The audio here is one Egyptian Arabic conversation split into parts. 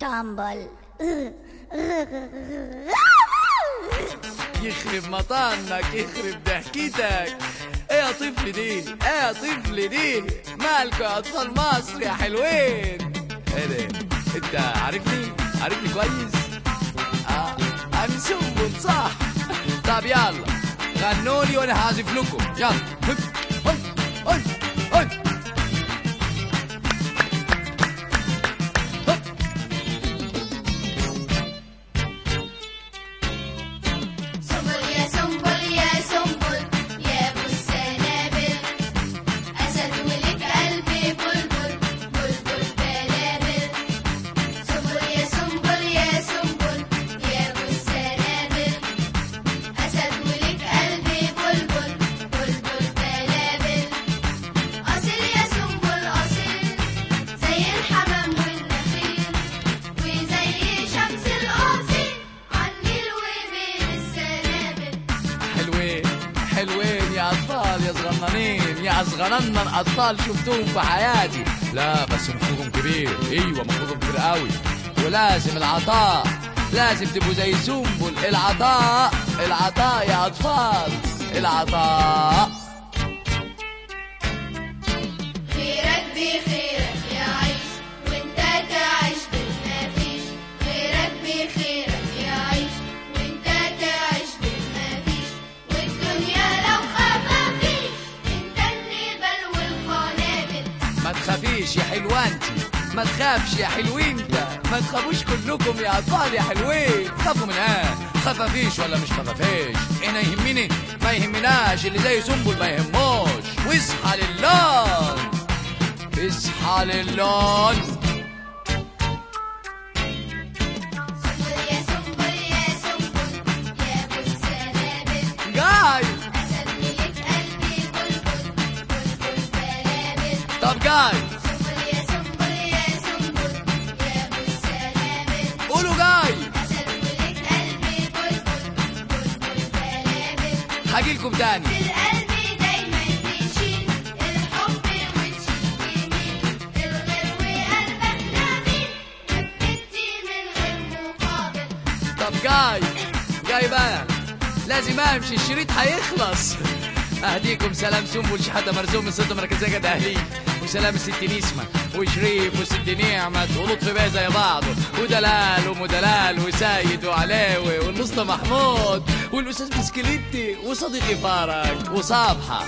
تامبل يخرب مطانك يخرب ضحكتك ايه يا طفل دي ايه يا طفل دي مالكوا يا اطفال مصر يا حلوين ايه ده انت عارفني عارفني كويس اه انا سنبل صح طب يلا غنوا لي وانا هعزف لكم يلا هب، هب، هب، هب. هب. سنبل يا سنبل يا سنبل يا ابو السنابل اسد ولك قلبي بلبل بلبل بلابل سنبل يا سنبل يا سنبل يا ابو السنابل اسد ولك قلبي بلبل بلبل بلابل اصيل يا سنبل اصيل زي الحمام والنخيل وزي شمس القصير عني الوبل السنابل حلوين حلوين يا اطفال يا صغننين يا صغنن الاطفال شفتوهم في حياتي لا بس مخهم كبير ايوه مخهم كبير قوي ولازم العطاء لازم تبقوا زي سنبل العطاء العطاء يا اطفال العطاء خيرك بخيرك يا عيش وانت تعيش بالمفيش خيرك بخيرك يا عيش وانت تعيش بالمفيش والدنيا لو خفافيش انت النبل والقنابل ما تخافيش يا حلوانتي ما تخافش يا حلوين ده ما تخافوش كلكم يا اطفال يا حلوين خافوا من ايه خفافيش ولا مش خفافيش انا يهمني ما يهمناش اللي زي سنبل ما يهموش واصحى للون اصحى للون سنبل يا سنبل يا سنبل يا ابو السنابل جاي اسد ولك قلبي بلبل بلبل بلابل طب جاي سنبل يا سنبل يا سنبل يا ابو السنابل قولوا جاي أسد ولك قلبي بلبل بلبل بلابل هجيلكم تاني في القلب دايما بيشيل الحب وتشيل يمين الغير وقلبك نبيل وبتدي من غير مقابل طب جاي جاي بقى لازم امشي الشريط هيخلص اهديكم سلام سنبل شحاته مرزوق من ست مركزيه جد اهلي وسلام الست نسمة وشريف وست نعمت ولطفي بيه زي بعضه ودلال ومدلال وسيد وعلاوي والمصطفى محمود والاستاذ بسكليتي وصديقي فرج وصابحه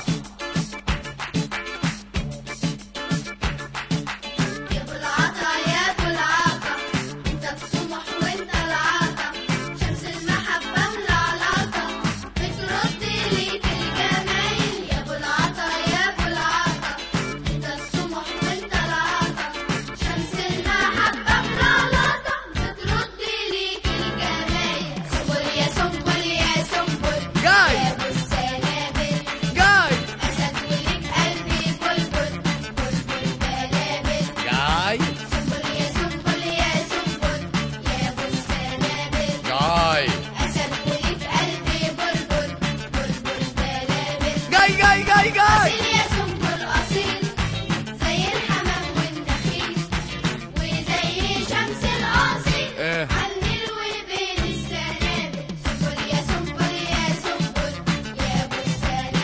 يا ابو العطا يا ابو العطا انت الطموح وانت العطا شمس المحبه والعلاقه بترد ليك الجمايل يا ابو العطا يا ابو العطا انت الطموح وانت العطا شمس المحبه والعلاقه بترد ليك الجمايل سنبل يا سنبل يا سنبل جاي. يا ابو السنابل جاي اسد ولك قلبي بلبل بلبل بلابل جاي سنبل يا سنبل يا سنبل يا ابو السنابل جاي اسد ولك قلبي بلبل بلبل بلابل جاي جاي جاي جاي اصيل يا سنبل اصيل زي الحمام والنخيل وزي شمس القصير إيه. عني الوبل السنابل سنبل يا سنبل يا سنبل يا ابو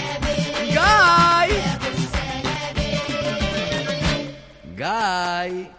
السنابل جاي يا ابو السنابل جاي